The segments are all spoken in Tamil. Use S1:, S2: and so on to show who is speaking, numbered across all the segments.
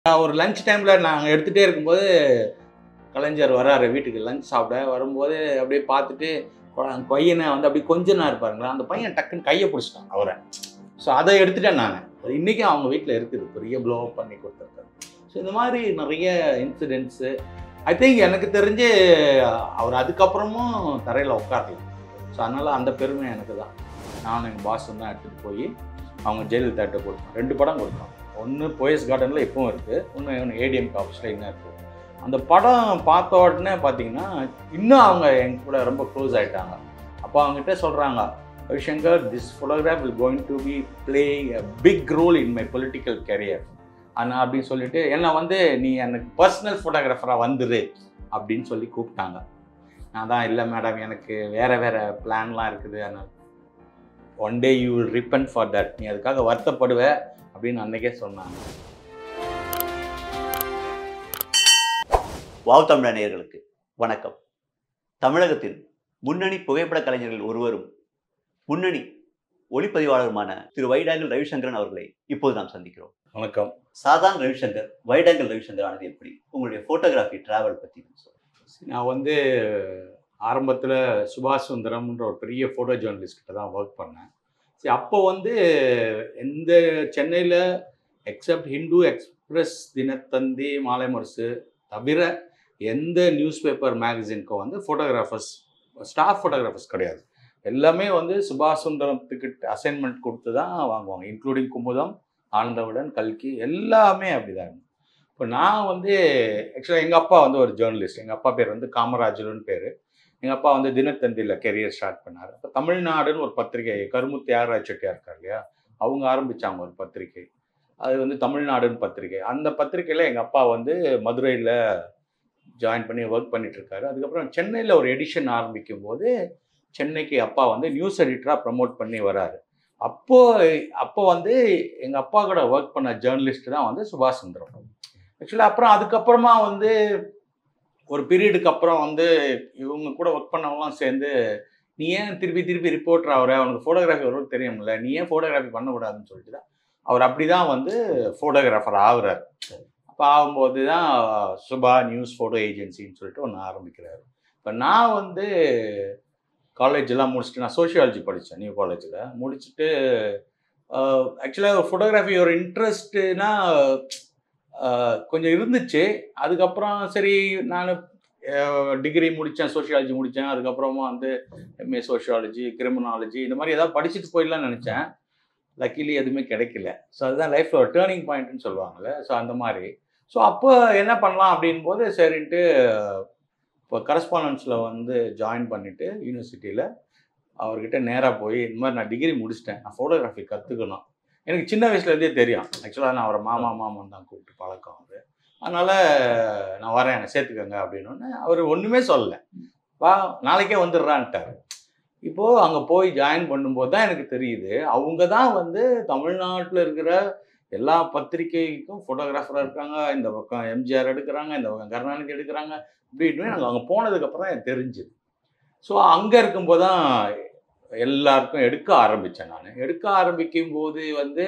S1: ஒரு லஞ்ச் டைமில் நாங்கள் எடுத்துகிட்டே இருக்கும்போது கலைஞர் வராரு வீட்டுக்கு லஞ்ச் சாப்பிட வரும்போது அப்படியே பார்த்துட்டு கொ- பையனை வந்து அப்படியே கொஞ்ச நேரம் பாருங்களேன் அந்த பையன் டக்குன்னு கையை பிடிச்சிட்டான் அவரை ஸோ அதை எடுத்துட்டேன் நான் இன்றைக்கும் அவங்க வீட்டில் இருக்குது பெரிய ப்ளோ பண்ணி கொடுத்துருக்காரு ஸோ இந்த மாதிரி நிறைய இன்சிடென்ட்ஸு ஐ திங்க் எனக்கு தெரிஞ்சு அவர் அதுக்கப்புறமும் தரையில் உட்காரல ஸோ அதனால் அந்த பெருமை எனக்கு தான் நான் எங்கள் பாஸும் தான் எடுத்துகிட்டு போய் அவங்க ஜெயலலிதாட்ட கொடுத்தோம் ரெண்டு படம் கொடுத்தோம் ஒன்று போயஸ் கார்டனில் இப்பவும் இருக்குது இன்னும் ஏடிஎம் ஆஃபீஸில் இன்னும் இருக்குது அந்த படம் பார்த்த உடனே பார்த்தீங்கன்னா இன்னும் அவங்க எங்க கூட ரொம்ப க்ளோஸ் ஆகிட்டாங்க அப்போ அவங்ககிட்ட சொல்கிறாங்க Ravishankar this photograph will going to be playing a big role in my political career ஆனால் அப்படின்னு சொல்லிட்டு என்னை வந்து நீ எனக்கு பர்சனல் ஃபோட்டோகிராஃபராக வந்துரு அப்படின்னு சொல்லி கூப்பிட்டாங்க நான் தான் இல்லை மேடம் எனக்கு வேறு வேறு பிளான்லாம் இருக்குது அதனால் one day you will repent for that நீ அதுக்காக வருத்தப்படுவ அப்படின்னு அன்னைக்கே சொன்னாங்க
S2: வாவ் தமிழ் நேயர்களுக்கு வணக்கம் தமிழகத்தின் முன்னணி புகைப்பட கலைஞர்கள் ஒருவரும் முன்னணி ஒளிப்பதிவாளருமான திரு வைடாங்கல் ரவிசங்கரன் அவர்களை இப்போது நாம் சந்திக்கிறோம்
S1: வணக்கம்
S2: சாதாரண ரவிசங்கர் வைடாங்கல் ரவிசங்கர் ஆனது எப்படி உங்களுடைய போட்டோகிராஃபி டிராவல் பற்றி சொல்லுங்க
S1: நான் வந்து ஆரம்பத்தில் சுபாஷ் சுந்தரம்ன்ற ஒரு பெரிய ஃபோட்டோ ஜேர்னலிஸ்ட் தான் ஒர்க் பண்ணேன் சரி அப்போ வந்து எந்த சென்னையில் எக்ஸப்ட் ஹிந்து எக்ஸ்பிரஸ் தினத்தந்தி மாலை முரசு தவிர எந்த நியூஸ் பேப்பர் மேகசினுக்கும் வந்து ஃபோட்டோகிராஃபர்ஸ் ஸ்டாஃப் ஃபோட்டோகிராஃபர்ஸ் கிடையாது எல்லாமே வந்து சுபாஷ் சுந்தரத்துக்கிட்ட அசைன்மெண்ட் கொடுத்து தான் வாங்குவாங்க இன்க்ளூடிங் குமுதம் ஆனந்தவுடன் கல்கி எல்லாமே அப்படிதான் இப்போ நான் வந்து ஆக்சுவலாக எங்கள் அப்பா வந்து ஒரு ஜேர்னலிஸ்ட் எங்கள் அப்பா பேர் வந்து காமராஜர்னு பேர் எங்கள் அப்பா வந்து தினத்தந்தியில் கெரியர் ஸ்டார்ட் பண்ணார் அப்போ தமிழ்நாடுன்னு ஒரு பத்திரிகை கருமு தியாகராஜ் செட்டியார் இருக்கார் இல்லையா அவங்க ஆரம்பித்தாங்க ஒரு பத்திரிகை அது வந்து தமிழ்நாடுன்னு பத்திரிகை அந்த பத்திரிகையில் எங்கள் அப்பா வந்து மதுரையில் ஜாயின் பண்ணி ஒர்க் பண்ணிட்டு இருக்காரு அதுக்கப்புறம் சென்னையில் ஒரு எடிஷன் ஆரம்பிக்கும் போது சென்னைக்கு அப்பா வந்து நியூஸ் எடிட்டராக ப்ரமோட் பண்ணி வராரு அப்போ அப்போ வந்து எங்கள் அப்பா கூட ஒர்க் பண்ண ஜேர்னலிஸ்ட் தான் வந்து சுபாஷ் சுந்தரம் ஆக்சுவலாக அப்புறம் அதுக்கப்புறமா வந்து ஒரு பீரியடுக்கு அப்புறம் வந்து இவங்க கூட ஒர்க் பண்ணவங்களாம் சேர்ந்து நீ ஏன் திருப்பி திருப்பி ரிப்போர்ட்டர் ஆகிற அவனுக்கு ஃபோட்டோகிராஃபி வரும் தெரியும்ல நீ ஏன் ஃபோட்டோகிராஃபி பண்ணக்கூடாதுன்னு சொல்லிட்டு தான் அவர் அப்படி தான் வந்து ஃபோட்டோகிராஃபர் ஆகுறாரு அப்போ ஆகும்போது தான் சுபா நியூஸ் ஃபோட்டோ ஏஜென்சின்னு சொல்லிட்டு ஒன்று ஆரம்பிக்கிறாரு இப்போ நான் வந்து காலேஜ் எல்லாம் முடிச்சுட்டு நான் சோஷியாலஜி படித்தேன் நியூ காலேஜில் முடிச்சுட்டு ஆக்சுவலாக ஃபோட்டோகிராஃபி ஒரு இன்ட்ரெஸ்ட்டுனா கொஞ்சம் இருந்துச்சு அதுக்கப்புறம் சரி நான் டிகிரி முடித்தேன் சோஷியாலஜி முடித்தேன் அதுக்கப்புறமா வந்து எம்ஏ சோஷியாலஜி கிரிமினாலஜி இந்த மாதிரி ஏதாவது படிச்சுட்டு போயிடலாம்னு நினச்சேன் லக்கிலி எதுவுமே கிடைக்கல ஸோ அதுதான் லைஃப்பில் ஒரு டேர்னிங் பாயிண்ட்னு சொல்லுவாங்கள்ல ஸோ அந்த மாதிரி ஸோ அப்போ என்ன பண்ணலாம் அப்படின் போது சரின்ட்டு இப்போ கரஸ்பாண்டன்ஸில் வந்து ஜாயின் பண்ணிவிட்டு யூனிவர்சிட்டியில் அவர்கிட்ட நேராக போய் இந்த மாதிரி நான் டிகிரி முடிச்சிட்டேன் நான் ஃபோட்டோகிராஃபி கற்றுக்கணும் எனக்கு சின்ன வயசுலேருந்தே தெரியும் ஆக்சுவலாக நான் அவரை மாமா மாமன் தான் கூப்பிட்டு பழக்கம் அவர் அதனால் நான் வரேன் என்னை சேர்த்துக்கங்க அப்படின்னு அவர் ஒன்றுமே சொல்லலை வா நாளைக்கே வந்துடுறான்ட்டார் இப்போது அங்கே போய் ஜாயின் பண்ணும்போது தான் எனக்கு தெரியுது அவங்க தான் வந்து தமிழ்நாட்டில் இருக்கிற எல்லா பத்திரிகைக்கும் ஃபோட்டோகிராஃபராக இருக்காங்க இந்த பக்கம் எம்ஜிஆர் எடுக்கிறாங்க இந்த பக்கம் கருணாநிதி எடுக்கிறாங்க இப்படின்னு நாங்கள் அங்கே போனதுக்கப்புறம் தான் எனக்கு தெரிஞ்சுது ஸோ அங்கே இருக்கும்போது தான் எல்லாருக்கும் எடுக்க ஆரம்பித்தேன் நான் எடுக்க ஆரம்பிக்கும் போது வந்து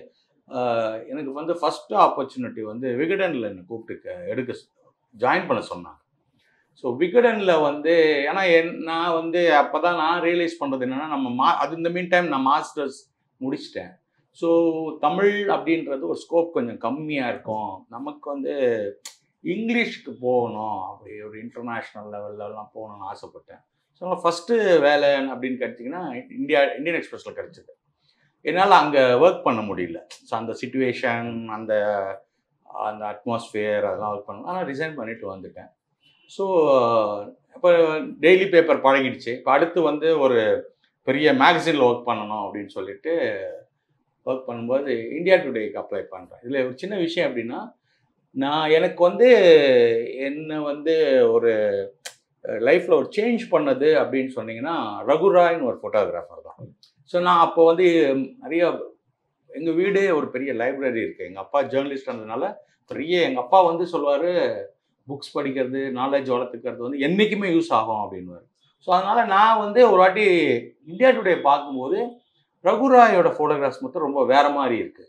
S1: ஆஹ், எனக்கு வந்து ஃபஸ்ட்டு ஆப்பர்ச்சுனிட்டி வந்து விகடனில் என்னை கூப்பிட்டு க- எடுக்க ஜாயின் பண்ண சொன்னாங்க ஸோ விகடனில் வந்து ஏன்னா என் நான் வந்து அப்போ தான் நான் ரியலைஸ் பண்ணுறது என்னென்னா நம்ம மா அது இந்த மீன் டைம் நான் மாஸ்டர்ஸ் முடிச்சிட்டேன் ஸோ தமிழ் அப்படின்றது ஒரு ஸ்கோப் கொஞ்சம் கம்மியாக இருக்கும் நமக்கு வந்து இங்கிலீஷ்க்கு போகணும் அப்படி ஒரு இன்டர்நேஷ்னல் லெவல்லலாம் போகணும்னு ஆசைப்பட்டேன் ஸோ ஃபஸ்ட்டு வேலை அப்படின்னு கிடைச்சிங்கன்னா இந்தியா இந்தியன் எக்ஸ்பிரஸில் கிடச்சிது என்னால் அங்கே ஒர்க் பண்ண முடியல ஸோ அந்த சுச்சுவேஷன் அந்த அந்த அட்மாஸ்ஃபியர் அதெல்லாம் ஒர்க் பண்ண ஆனால் ரிசைன் பண்ணிட்டு வந்துட்டேன் ஸோ இப்போ டெய்லி பேப்பர் பழகிடுச்சு இப்போ அடுத்து வந்து ஒரு பெரிய மேகசினில் ஒர்க் பண்ணணும் அப்படின்னு சொல்லிட்டு ஒர்க் பண்ணும்போது இந்தியா டுடேக்கு அப்ளை பண்ணுறேன் இதில் ஒரு சின்ன விஷயம் அப்படின்னா நான் எனக்கு வந்து என்ன வந்து ஒரு லைஃப்பில் ஒரு சேஞ்ச் பண்ணது அப்படின்னு சொன்னீங்கன்னா ரகுராய்னு ஒரு ஃபோட்டோகிராஃபர் தான் ஸோ நான் அப்போ வந்து நிறைய எங்கள் வீடே ஒரு பெரிய லைப்ரரி இருக்குது எங்கள் அப்பா ஜேர்னலிஸ்ட் இருந்ததுனால பெரிய எங்கள் அப்பா வந்து சொல்லுவார் புக்ஸ் படிக்கிறது நாலேஜ் வளர்த்துக்கிறது வந்து என்றைக்குமே யூஸ் ஆகும் அப்படின்னுவார் ஸோ அதனால் நான் வந்து ஒரு வாட்டி இந்தியா டுடே பார்க்கும்போது ரகுராயோட ஃபோட்டோகிராஃப்ஸ் மட்டும் ரொம்ப வேற மாதிரி இருக்குது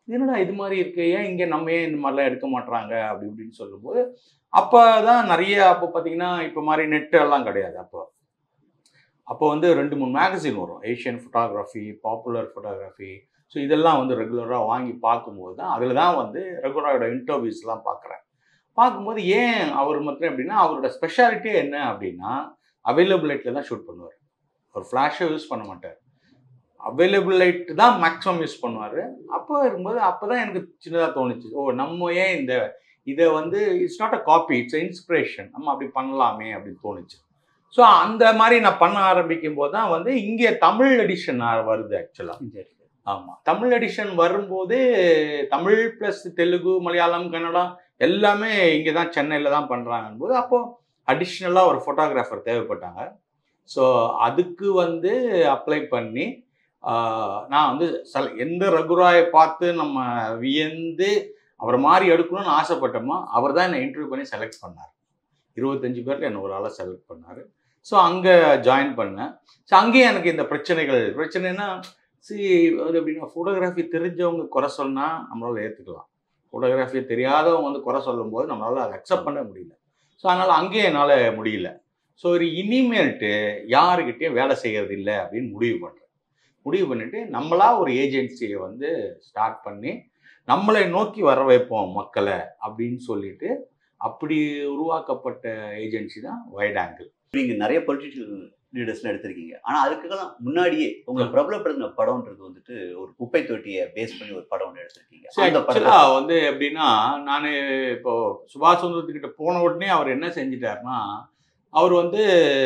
S1: என்னடா இது மாதிரி இருக்கு ஏன் இங்கே நம்ம ஏன் இந்த மாதிரிலாம் எடுக்க மாட்றாங்க அப்படி இப்படின்னு சொல்லும்போது அப்போ தான் நிறைய அப்போ பார்த்தீங்கன்னா இப்போ மாதிரி நெட் எல்லாம் கிடையாது அப்போ அப்போ வந்து ரெண்டு மூணு மேகசின் வரும் Asian photography popular photography so இதெல்லாம் வந்து ரெகுலராக வாங்கி பார்க்கும்போது தான் அதில் தான் வந்து ரெகுலரோட இன்டர்வியூஸ்லாம் பார்க்குறேன் பார்க்கும்போது ஏன் அவர் மட்டும் எப்படின்னா அவரோட ஸ்பெஷாலிட்டியே என்ன அப்படின்னா அவைலபிலிட்டியில் தான் ஷூட் பண்ணுவார் அவர் ஃப்ளாஷை யூஸ் பண்ண மாட்டார் அவைலபிள் லைட் தான் மேக்ஸிமம் யூஸ் பண்ணுவார் அப்போ இருக்கும்போது அப்போ தான் எனக்கு சின்னதாக தோணுச்சு ஓ நம்ம ஏன் இந்த இதை வந்து it's not a copy it's inspiration நம்ம அப்படி பண்ணலாமே அப்படின்னு தோணுச்சு ஸோ அந்த மாதிரி நான் பண்ண ஆரம்பிக்கும் போது தான் வந்து இங்கே தமிழ் எடிஷன் வருது ஆக்சுவலாக ஆமாம் தமிழ் எடிஷன் வரும்போது தமிழ் ப்ளஸ் தெலுங்கு மலையாளம் கன்னடம் எல்லாமே இங்கே தான் சென்னையில் தான் பண்ணுறாங்கன்னு போது அப்போது அடிஷ்னலாக ஒரு ஃபோட்டோகிராஃபர் தேவைப்பட்டாங்க ஸோ அதுக்கு வந்து அப்ளை பண்ணி ஆஹ், நான் வந்து சல் எந்த ரகுராயை பார்த்து நம்ம வியந்து அவர் மாதிரி எடுக்கணும்னு ஆசைப்பட்டோமோ அவர் தான் என்னை இன்டர்வியூ பண்ணி செலக்ட் பண்ணார் இருபத்தஞ்சு பேர்ல என்ன ஒரு ஆளை செலக்ட் பண்ணார் ஸோ அங்கே ஜாயின் பண்ணேன் ஸோ அங்கேயும் எனக்கு இந்த பிரச்சனைகள் பிரச்சனைனா சி அது எப்படின்னா ஃபோட்டோகிராஃபி தெரிஞ்சவங்க குறை சொன்னா நம்மளால ஏற்றுக்கலாம் ஃபோட்டோகிராஃபி தெரியாதவங்க வந்து குறை சொல்லும்போது நம்மளால அதை அக்செப்ட் பண்ண முடியல ஸோ அதனால் அங்கேயும் என்னால் முடியல ஸோ ஒரு இனிமேல்ட்டு யாருக்கிட்டையும் வேலை செய்கிறது இல்லை அப்படின்னு முடிவு பண்ணுறேன் முடிவு பண்ணிட்டு நம்மளா ஒரு ஏஜென்சியை வந்து ஸ்டார்ட் பண்ணி நம்மளை நோக்கி வர வைப்போம் மக்களை அப்படின்னு சொல்லிட்டு அப்படி உருவாக்கப்பட்ட ஏஜென்சி தான் வைட் ஆங்கிள்
S2: நீங்க நிறைய பொலிட்டிக்கல் லீடர்ஸ்லாம் எடுத்திருக்கீங்க ஆனா அதுக்கெல்லாம் முன்னாடியே உங்களை பிரபலப்படுத்தின படம்ன்றது வந்துட்டு ஒரு குப்பை தொட்டியை பேஸ் பண்ணி ஒரு படம் ஒன்று எடுத்திருக்கீங்க அந்த படத்துல
S1: ஆக்சுவலா வந்து எப்படின்னா நான் இப்போ சுபாஷ் சந்திரத்துக்கிட்ட போன உடனே அவர் என்ன செஞ்சிட்டாருன்னா அவர் வந்து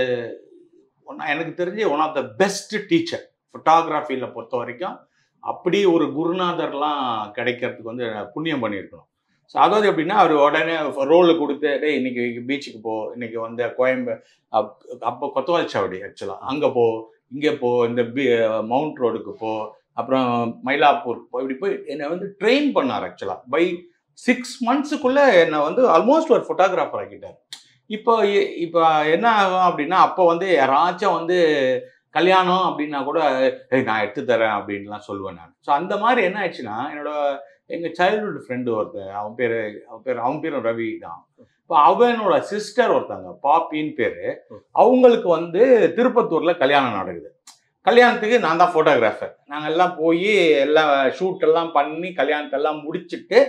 S1: ஒண்ணா- எனக்கு தெரிஞ்சு one of the best teacher ஃபோட்டோகிராஃபியில் பொறுத்த வரைக்கும் அப்படி ஒரு குருநாதர்லாம் கிடைக்கிறதுக்கு வந்து புண்ணியம் பண்ணியிருக்கணும் ஸோ அதாவது எப்படின்னா அவர் உடனே ரோல் கொடுத்து டேய் இன்னைக்கு பீச்சுக்கு போ இன்னைக்கு வந்து கோயம்பு அப்- அப்போ கொத்தவால் சாவடி ஆக்சுவலாக அங்கே போ இங்கே போ இந்த பி மவுண்ட் ரோடுக்கு போ அப்புறம் மயிலாப்பூர் போ இப்படி போய் என்னை வந்து ட்ரெயின் பண்ணார் ஆக்சுவலாக பை சிக்ஸ் மந்த்ஸுக்குள்ளே என்னை வந்து ஆல்மோஸ்ட் ஒரு ஃபோட்டோகிராஃபர் ஆக்கிட்டார் இப்போ இ- இப்போ என்ன ஆகும் அப்படின்னா அப்போ வந்து யாராச்சும் வந்து கல்யாணம் அப்படின்னா கூட ஏய் நான் எடுத்து தரேன் அப்படின்லாம் சொல்லுவேன் நான் ஸோ அந்த மாதிரி என்ன ஆயிடுச்சுன்னா என்னோட எங்கள் சைல்ட்ஹுட் ஃப்ரெண்டு ஒருத்தன் அவன் பேர் அவன் பேர் அவன் பேரும் ரவி தான் இப்போ அவனோட சிஸ்டர் ஒருத்தங்க பாப்பின்னு பேர் அவங்களுக்கு வந்து திருப்பத்தூரில் கல்யாணம் நடக்குது கல்யாணத்துக்கு நான் தான் ஃபோட்டோகிராஃபர் நாங்கள் எல்லாம் போய் எல்லாம் ஷூட் எல்லாம் பண்ணி கல்யாணத்தெல்லாம் முடிச்சுட்டு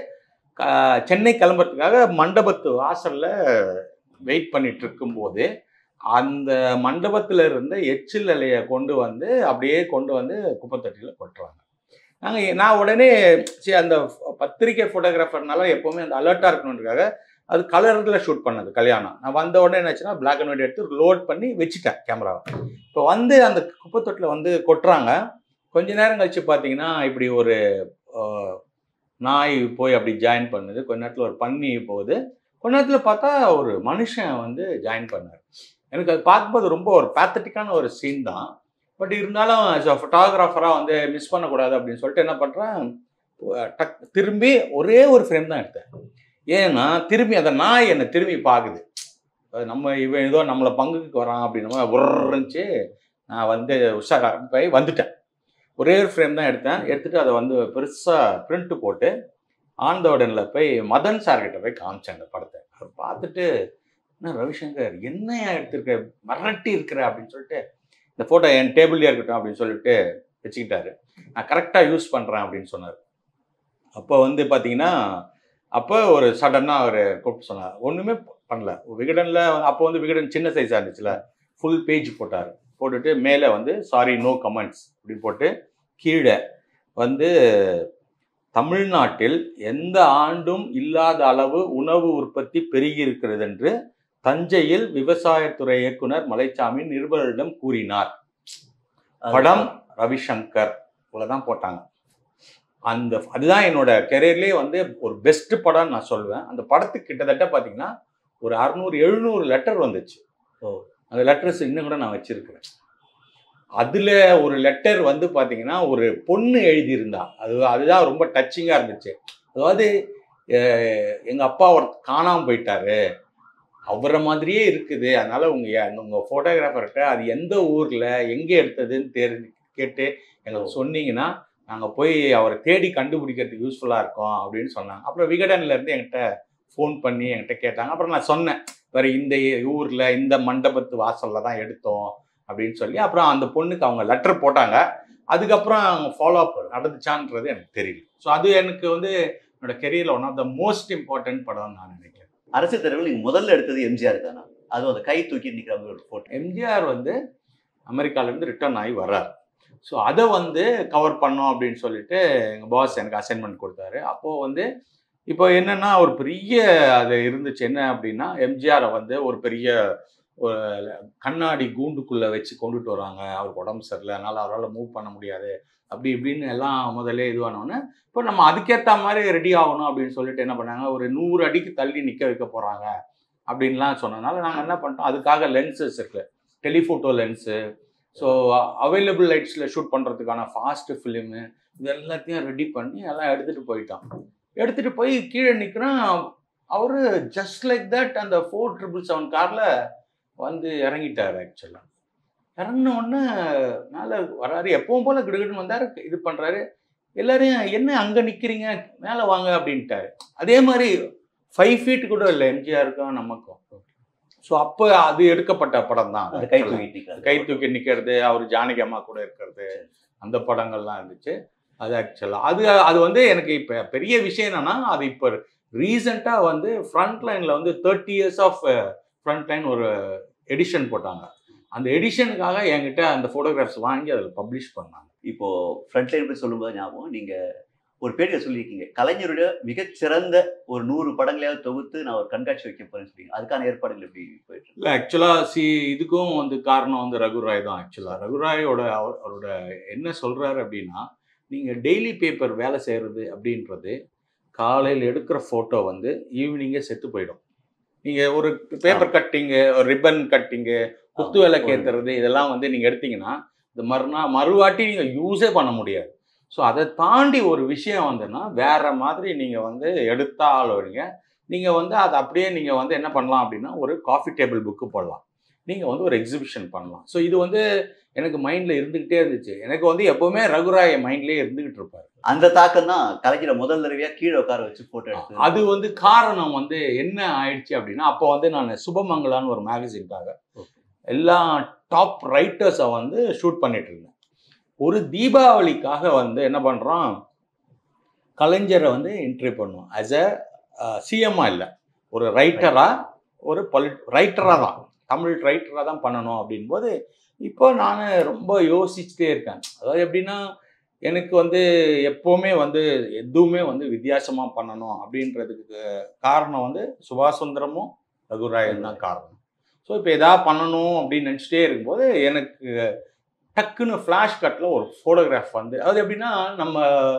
S1: க- சென்னை கிளம்புறதுக்காக மண்டபத்து வாசலில் வெயிட் பண்ணிட்டு இருக்கும்போது அந்த மண்டபத்தில் இருந்த எச்சில் இலையை கொண்டு வந்து அப்படியே கொண்டு வந்து குப்பைத்தட்டியில் கொட்டுறாங்க நாங்கள் நான் உடனே சரி அந்த பத்திரிக்கை ஃபோட்டோகிராஃபர்னால எப்போவுமே அந்த அலர்ட்டாக இருக்கணுன்றதுக்காக அது கலரில் ஷூட் பண்ணது கல்யாணம் நான் வந்த உடனே என்னாச்சுன்னா பிளாக் அண்ட் ஒயிட் எடுத்து லோட் பண்ணி வச்சுட்டேன் கேமராவை இப்போ வந்து அந்த குப்பைத்தொட்டில் வந்து கொட்டுறாங்க கொஞ்ச நேரம் கழிச்சு பார்த்தீங்கன்னா இப்படி ஒரு ஆஹ், நாய் போய் அப்படி ஜாயின் பண்ணுது கொஞ்ச நேரத்தில் ஒரு பன்னி போகுது கொஞ்ச நேரத்தில் பார்த்தா ஒரு மனுஷன் வந்து ஜாயின் பண்ணார் எனக்கு அது பார்க்கும்போது ரொம்ப ஒரு பேத்தட்டிக்கான ஒரு சீன் தான் பட் இருந்தாலும் ஃபோட்டோகிராஃபராக வந்து மிஸ் பண்ணக்கூடாது அப்படின்னு சொல்லிட்டு என்ன பண்ணுறேன் டக் திரும்பி ஒரே ஒரு ஃப்ரேம் தான் எடுத்தேன் ஏன்னா திரும்பி அந்த நாய் என்னை திரும்பி பார்க்குது அது நம்ம இவன் ஏதோ நம்மளை பங்குக்கு வரான் அப்படின்னா உருந்துச்சு நான் வந்து உஷாரா போய் வந்துட்டேன் ஒரே ஒரு ஃப்ரேம் தான் எடுத்தேன் எடுத்துட்டு அதை வந்து பெருசாக பிரிண்ட் போட்டு ஆனந்தவுடனில் போய் மதன் சார்கிட்ட போய் காமிச்சேன் அந்த படத்தை அவர் பார்த்துட்டு என்ன ரவிசங்கர் என்னையா எடுத்திருக்க மிரட்டி இருக்கிற அப்படின்னு சொல்லிட்டு இந்த ஃபோட்டோ என் டேபிள்லேயே இருக்கட்டும் அப்படின்னு சொல்லிட்டு வச்சுக்கிட்டாரு நான் கரெக்டாக யூஸ் பண்ணுறேன் அப்படின்னு சொன்னார் அப்போ வந்து பார்த்தீங்கன்னா அப்போ ஒரு சடனாக அவர் கூப்பிட்டு சொன்னார் ஒன்றுமே பண்ணல விகடனில் அப்போ வந்து விகடன் சின்ன சைஸாக இருந்துச்சுல ஃபுல் பேஜ் போட்டார் போட்டுட்டு மேலே வந்து சாரி நோ கமெண்ட்ஸ் அப்படின்னு போட்டு கீழே வந்து தமிழ்நாட்டில் எந்த ஆண்டும் இல்லாத அளவு உணவு உற்பத்தி பெருகி இருக்கிறது என்று தஞ்சையில் விவசாயத்துறை இயக்குனர் மலைச்சாமி நிருபர்களிடம் கூறினார் படம் ரவிசங்கர் இவ்வளவுதான் போட்டாங்க அந்த அதுதான் என்னோட கெரியர்லேயே வந்து ஒரு பெஸ்ட் படம்னு நான் சொல்லுவேன் அந்த படத்துக்கு கிட்டத்தட்ட பார்த்தீங்கன்னா ஒரு அறுநூறு எழுநூறு லெட்டர் வந்துச்சு
S2: ஓ.
S1: அந்த லெட்டர்ஸ் இன்னும் கூட நான் வச்சிருக்கிறேன் அதுல ஒரு லெட்டர் வந்து பாத்தீங்கன்னா ஒரு பொண்ணு எழுதியிருந்தா அது அதுதான் ரொம்ப டச்சிங்கா இருந்துச்சு அதாவது அஹ், எங்க அப்பா ஒரு காணாம போயிட்டாரு அவரை மாதிரியே இருக்குது அதனால உங்க யா- உங்க போட்டோகிராஃபர்கிட்ட அது எந்த ஊர்ல எங்க எடுத்ததுன்னு தெரிஞ்சு கேட்டு எங்களுக்கு சொன்னீங்கன்னா நாங்கள் போய் அவரை தேடி கண்டுபிடிக்கிறதுக்கு யூஸ்ஃபுல்லாக இருக்கும் அப்படின்னு சொன்னாங்க அப்புறம் விகடன்ல இருந்து என்கிட்ட ஃபோன் பண்ணி என்கிட்ட கேட்டாங்க அப்புறம் நான் சொன்னேன் வேற இந்த ஊரில் இந்த மண்டபத்து வாசலில் தான் எடுத்தோம் அப்படின்னு சொல்லி அப்புறம் அந்த பொண்ணுக்கு அவங்க லெட்டர் போட்டாங்க அதுக்கப்புறம் அவங்க ஃபாலோ அப் நடந்துச்சான்றது எனக்கு தெரியல ஸோ அது எனக்கு வந்து என்னோட கெரியரில் one of the most important படம்னு நான் நினைக்கிறேன்
S2: அரசியல் தலைவர்கள் நீங்க முதல்ல எடுத்தது எம்ஜிஆர் தானா அதுவும் அந்த கை தூக்கி நிக்கிற மாதிரி ஒரு போட்டோ
S1: எம்ஜிஆர் வந்து அமெரிக்காலேருந்து ரிட்டர்ன் ஆகி வர்றார் ஸோ அதை வந்து கவர் பண்ணோம் அப்படின்னு சொல்லிட்டு எங்கள் பாஸ் எனக்கு அசைன்மெண்ட் கொடுத்தாரு அப்போது வந்து இப்போ என்னன்னா ஒரு பெரிய அது இருந்துச்சு என்ன அப்படின்னா எம்ஜிஆரை வந்து ஒரு பெரிய ஒரு கண்ணாடி கூண்டுக்குள்ளே வச்சு கொண்டுட்டு வராங்க அவருக்கு உடம்பு சரியில்லை அதனால் அவரால் மூவ் பண்ண முடியாது அப்படி இப்படின்னு எல்லாம் முதல்ல இதுவானோடனே இப்போ நம்ம அதுக்கேற்ற மாதிரி ரெடி ஆகணும் அப்படின்னு சொல்லிட்டு என்ன பண்ணாங்க ஒரு நூறு அடிக்கு தள்ளி நிற்க வைக்க போகிறாங்க அப்படின்லாம் சொன்னதுனால நாங்கள் என்ன பண்ணிட்டோம் அதுக்காக லென்சஸ் இருக்கு டெலிஃபோட்டோ லென்ஸு ஸோ அவைலபிள் லைட்ஸில் ஷூட் பண்ணுறதுக்கான ஃபாஸ்ட் ஃபிலிமு இது எல்லாத்தையும் ரெடி பண்ணி எல்லாம் எடுத்துகிட்டு போயிட்டோம் எடுத்துகிட்டு போய் கீழே நிற்கிறோம் அவர் ஜஸ்ட் லைக் தட் அந்த ஃபோர் ட்ரிபிள் செவன் காரில் வந்து இறங்கிட்டார் ஆக்சுவலாக இறங்கின உடனே மேலே வராரு எப்பவும் போல் கிடுகிடுன்னு வந்தார் இது பண்ணுறாரு எல்லாரையும் என்ன அங்கே நிற்கிறீங்க மேலே வாங்க அப்படின்ட்டாரு அதே மாதிரி ஃபைவ் ஃபீட் கூட இல்லை எம்ஜிஆருக்கும் நமக்கும் ஸோ அப்போ அது எடுக்கப்பட்ட படம் தான்
S2: அந்த கை தூக்கி நிக்கிறது
S1: கை தூக்கி நிற்கிறது அவர் ஜானகி அம்மா கூட இருக்கிறது அந்த படங்கள்லாம் இருந்துச்சு அது ஆக்சுவலாக அது அது வந்து எனக்கு இப்போ பெரிய விஷயம் என்னன்னா அது இப்போ ரீசெண்டாக வந்து ஃப்ரண்ட் லைனில் வந்து thirty years of front line ஒரு எடிஷன் போட்டாங்க அந்த எடிஷனுக்காக என்கிட்ட அந்த ஃபோட்டோகிராஃப்ஸ் வாங்கி அதில் பப்ளிஷ் பண்ணாங்க
S2: இப்போ ஃப்ரண்ட் லைன் பற்றி சொல்லும்போது ஞாபகம் நீங்க ஒரு பேட்டியில் சொல்லியிருக்கீங்க கலைஞருடைய மிகச்சிறந்த ஒரு நூறு படங்களையாவது தொகுத்து நான் ஒரு கண்காட்சி வைக்க போறேன்னு சொல்லி அதுக்கான ஏற்பாடுகள் எப்படி போயிட்டு இருக்கு?
S1: இல்லை ஆக்சுவலாக சி இதுக்கும் வந்து காரணம் வந்து ரகுராய் தான் ஆக்சுவலாக ரகுராயோட அவர் அவரோட என்ன சொல்கிறாரு அப்படின்னா நீங்கள் டெய்லி பேப்பர் வேலை செய்கிறது அப்படின்றது காலையில் எடுக்கிற ஃபோட்டோ வந்து ஈவினிங்கே செத்து போயிடும் நீங்கள் ஒரு பேப்பர் கட்டிங்கு ஒரு ரிப்பன் கட்டிங்கு குத்து விளக்கு ஏற்றுறது இதெல்லாம் வந்து நீங்கள் எடுத்தீங்கன்னா இந்த மறுநாள் மறுவாட்டி நீங்கள் யூஸே பண்ண முடியாது ஸோ அதை தாண்டி ஒரு விஷயம் வந்துன்னா வேற மாதிரி நீங்கள் வந்து எடுத்தாலுங்க நீங்கள் வந்து அதை அப்படியே நீங்கள் வந்து என்ன பண்ணலாம் அப்படின்னா ஒரு காஃபி டேபிள் புக்கு போடலாம் நீங்கள் வந்து ஒரு எக்ஸிபிஷன் பண்ணலாம் ஸோ இது வந்து எனக்கு மைண்டில் இருந்துக்கிட்டே இருந்துச்சு எனக்கு வந்து எப்போவுமே ரகுராய் மைண்ட்லேயே இருந்துக்கிட்டு இருப்பார்
S2: அந்த தாக்கம் தான் கலைஞரை முதல் தடவையா கீழே உட்கார வச்சு போட்டோ எடுத்து
S1: அது வந்து காரணம் வந்து என்ன ஆயிடுச்சு அப்படின்னா அப்போ வந்து நான் சுபமங்களான்னு ஒரு மேகசின்காக
S2: Okay.
S1: எல்லா டாப் ரைட்டர்ஸை வந்து ஷூட் பண்ணிட்டு இருந்தேன் ஒரு தீபாவளிக்காக வந்து என்ன பண்ணுறோம் கலைஞரை வந்து இன்டர்வியூ பண்ணுவோம் ஆஸ் அ சிஎம்மா இல்லை ஒரு ரைட்டராக ஒரு பொலிட் ரைட்டராக தான் தமிழ் ரைட்டராக தான் பண்ணணும் அப்படின்போது இப்போ நான் ரொம்ப யோசிச்சுட்டே இருக்கேன் அதாவது எப்படின்னா எனக்கு வந்து எப்போவுமே வந்து எதுவுமே வந்து வித்தியாசமாக பண்ணணும் அப்படின்றதுக்கு காரணம் வந்து சுபாஷ் சுந்தரமும் ரகுராயன் தான் காரணம் ஸோ இப்போ எதாவது பண்ணணும் அப்படின்னு நினச்சிட்டே இருக்கும்போது எனக்கு டக்குன்னு ஃப்ளாஷ் கட்டில் ஒரு ஃபோட்டோகிராஃப் வந்து அது எப்படின்னா நம்ம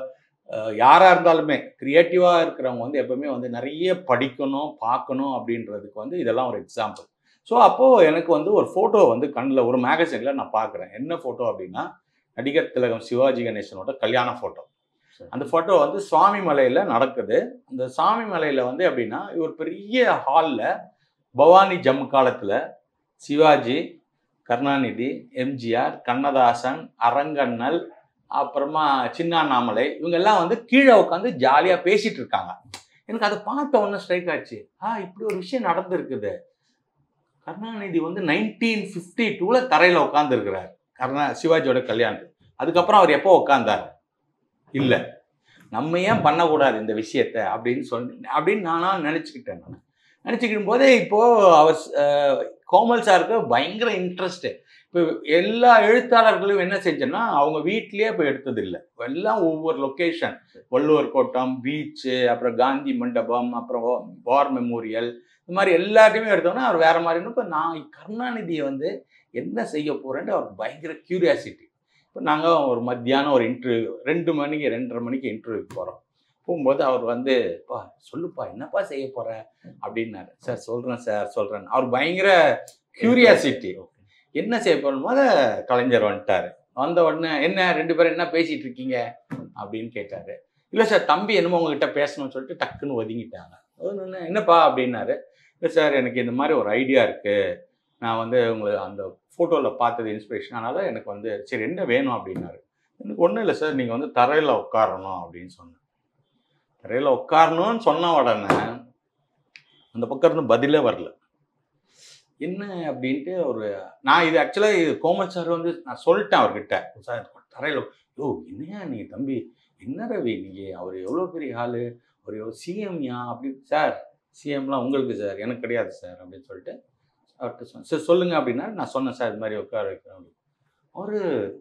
S1: யாராக இருந்தாலுமே க்ரியேட்டிவாக இருக்கிறவங்க வந்து எப்பவுமே வந்து நிறைய படிக்கணும் பார்க்கணும் அப்படின்றதுக்கு வந்து இதெல்லாம் ஒரு எக்ஸாம்பிள் ஸோ அப்போது எனக்கு வந்து ஒரு ஃபோட்டோ வந்து கண்ணில் ஒரு மேகசினில் நான் பார்க்குறேன் என்ன ஃபோட்டோ அப்படின்னா நடிகர் திலகம் சிவாஜி கணேசனோட கல்யாண ஃபோட்டோ
S2: சரி.
S1: அந்த ஃபோட்டோ வந்து சுவாமி மலையில் நடக்குது அந்த சுவாமி மலையில் வந்து எப்படின்னா ஒரு பெரிய ஹாலில் பவானி ஜம் காலத்தில் சிவாஜி கருணாநிதி எம்ஜிஆர் கண்ணதாசன் அரங்கண்ணல் அப்புறமா சின்ன அண்ணாமலை இவங்க எல்லாம் வந்து கீழே உட்காந்து ஜாலியாக பேசிட்டு இருக்காங்க எனக்கு அதை பார்த்த உடனே ஸ்ட்ரைக் ஆச்சு ஆ இப்படி ஒரு விஷயம் நடந்திருக்குது கருணாநிதி வந்து நைன்டீன் ஃபிஃப்டி டூவில் தரையில் உட்காந்துருக்கிறார் கருணா சிவாஜியோட கல்யாணத்துக்கு அதுக்கப்புறம் அவர் எப்போ உட்காந்தார் இல்லை நம்ம ஏன் பண்ணக்கூடாது இந்த விஷயத்த அப்படின்னு சொல்லி அப்படின்னு நானா நினச்சிக்கிட்டேன் நான் நினச்சிக்கிடும் போதே இப்போது அவர் அஹ், கோமல் சாருக்கு பயங்கர இன்ட்ரெஸ்ட்டு இப்போ எல்லா எழுத்தாளர்களும் என்ன செஞ்சேன்னா அவங்க வீட்லேயே போய் எடுத்தது இல்லை எல்லாம் ஒவ்வொரு லொக்கேஷன் வள்ளுவர் கோட்டம் பீச்சு அப்புறம் காந்தி மண்டபம் அப்புறம் வார் மெமோரியல் இந்த மாதிரி எல்லாத்தையுமே எடுத்தோன்னா அவர் வேற மாதிரி இப்போ நான் கருணாநிதியை வந்து என்ன செய்ய போறேன்ட்டு அவருக்கு பயங்கர கியூரியாசிட்டி இப்போ நாங்கள் ஒரு மத்தியானம் ஒரு இன்டர்வியூ ரெண்டு மணிக்கு ரெண்டரை மணிக்கு இன்டர்வியூக்கு போகிறோம் போகும்போது அவர் வந்து பா சொல்லுப்பா என்னப்பா செய்ய போற அப்படின்னாரு சார் சொல்கிறேன் சார் சொல்கிறேன் அவர் பயங்கர கியூரியாசிட்டி என்ன செய்ய போறோம் போது கலைஞர் வந்துட்டாரு வந்த உடனே என்ன ரெண்டு பேரும் என்ன பேசிட்டு இருக்கீங்க அப்படின்னு கேட்டாரு இல்லை சார் தம்பி என்னமோ உங்ககிட்ட பேசணும்னு சொல்லிட்டு டக்குன்னு ஒதுங்கிட்டாங்க ஒதுங்குனோடனே, என்னப்பா அப்படின்னாரு இல்லை சார் எனக்கு இந்த மாதிரி ஒரு ஐடியா இருக்கு நான் வந்து உங்களுக்கு அந்த ஃபோட்டோவில் பார்த்தது இன்ஸ்பிரேஷன் அதனால எனக்கு வந்து சரி என்ன வேணும் அப்படின்னாரு எனக்கு ஒன்றும் இல்லை சார் நீங்கள் வந்து தரையில் உட்காரணும் அப்படின்னு சொன்னேன் தரையில் உட்காரணும்னு சொன்ன உடனே அந்த பக்கம் இருந்து பதிலே வரல என்ன அப்படின்ட்டு ஒரு நான் இது ஆக்சுவலாக இது கோமல் சார் வந்து நான் சொல்லிட்டேன் அவர்கிட்ட சார் தரையில் யோ என்னையா நீ தம்பி என்ன ரவி நீங்கள் அவர் எவ்வளோ பெரிய ஆள் அவர் எவ்வளோ சிஎம்யா அப்படி சார் சிஎம்லாம் உங்களுக்கு சார் எனக்கு கிடையாது சார் அப்படின்னு சொல்லிட்டு அவர்கிட்ட சொன்னேன் சார் சொல்லுங்கள் அப்படின்னா நான் சொன்னேன் சார் இது மாதிரி உட்கார வைக்கிறேன் அப்படின்னு அவர்